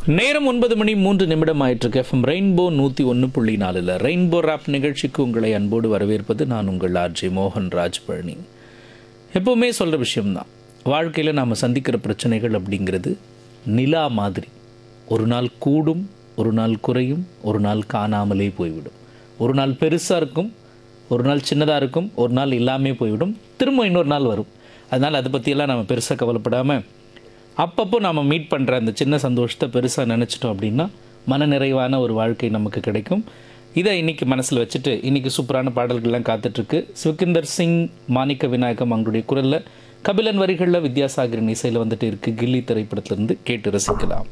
நேரம் ஒன்பது மணி மூன்று நிமிடம் ஆயிட்டிருக்கு எஃப்எம் ரெயின்போ நூற்றி ஒன்று புள்ளி நாலில் ரெயின்போ ராப் நிகழ்ச்சிக்கு உங்களை அன்போடு வரவேற்பது நான் உங்கள் ஆர்ஜே மோகன் ராஜ் பழனி எப்போவுமே சொல்கிற விஷயம்தான் வாழ்க்கையில் நாம் சந்திக்கிற பிரச்சனைகள் அப்படிங்கிறது நிலா மாதிரி ஒரு நாள் கூடும் ஒரு நாள் குறையும் ஒரு நாள் காணாமலே போய்விடும் ஒரு நாள் பெருசாக இருக்கும் ஒரு நாள் சின்னதாக இருக்கும் ஒரு நாள் இல்லாமே போய்விடும் திரும்ப இன்னொரு நாள் வரும் அதனால் அதை பற்றியெல்லாம் நம்ம பெருசாக கவலைப்படாமல் அப்பப்போ நாம் மீட் பண்ணுற அந்த சின்ன சந்தோஷத்தை பெருசாக நினச்சிட்டோம் அப்படின்னா மனநிறைவான ஒரு வாழ்க்கை நமக்கு கிடைக்கும் இதை இன்னைக்கு மனசில் வச்சுட்டு இன்னைக்கு சூப்பரான பாடல்கள்லாம் காத்துட்ருக்கு சுகிந்தர் சிங் மாணிக்க விநாயகம் அவங்களுடைய குரலில் கபிலன் வரிகளில் வித்யாசாகரின் இசையில் வந்துட்டு இருக்கு கில்லி திரைப்படத்திலிருந்து கேட்டு ரசிக்கலாம்